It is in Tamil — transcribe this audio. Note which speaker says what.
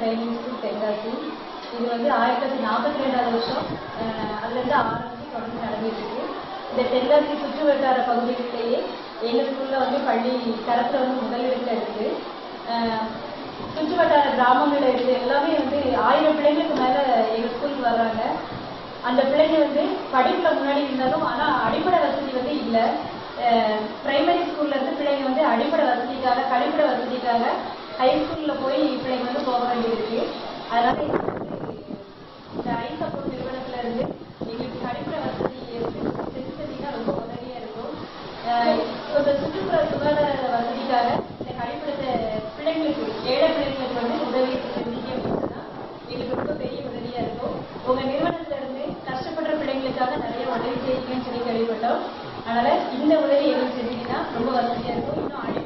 Speaker 1: பிரைமரி ஸ்கூல் தென்காசி இது வந்து ஆயிரத்தி தொள்ளாயிரத்தி நாற்பத்தி ரெண்டாவது வருஷம் அஹ், அதுலேருந்து ஆரம்பிச்சு தொடர்ந்து நடந்துட்டு இருக்கு இந்த தென்காசி சுற்று வட்டார பகுதிகளிலேயே எங்கள் ஸ்கூல்ல வந்து பள்ளி தரத்துல வந்து முதலிடத்துல இருக்கு அஹ், சுற்று வட்டார கிராமங்கள்ல இருக்கு எல்லாமே வந்து ஆயிரம் பிள்ளைங்களுக்கு மேல எங்க ஸ்கூலுக்கு வர்றாங்க அந்த பிள்ளைங்க வந்து படிப்புல முன்னாடி இருந்தாலும் ஆனா அடிப்படை வசதி வந்து இல்ல பிரைமரி ஸ்கூல்ல இருந்து பிள்ளைங்க வந்து அடிப்படை வசதிக்காக கழிப்பிட வசதிக்காக ஹை ஸ்கூல்ல போய் பிள்ளைங்க வந்து போக வேண்டியது இருக்கு அதனால இது வந்து இந்த ஐ சப்போர்ட் நிறுவனத்துல இருந்து எங்களுக்கு கழிப்பிட வசதி எடுத்து செஞ்சு தந்தீங்கன்னா ரொம்ப உதவியா இருக்கும் அஹ் இந்த சுற்றுப்புற சுகாதார வசதிக்காக இந்த கழிப்பிடத்தை பிள்ளைங்களுக்கு ஏழை பிள்ளைங்களுக்கு வந்து உதவி செஞ்சீங்க அப்படின்னு சொன்னா எங்களுக்கு ரொம்ப பெரிய உதவியா இருக்கும் உங்க நிறுவனத்துல இருந்து கஷ்டப்படுற பிள்ளைங்களுக்காக நிறைய உதவி செய்யுங்கன்னு சொல்லி கேள்விப்பட்டோம் அதனால இந்த உதவி எங்களுக்கு செஞ்சீங்கன்னா ரொம்ப வசதியா இருக்கும் இன்னும்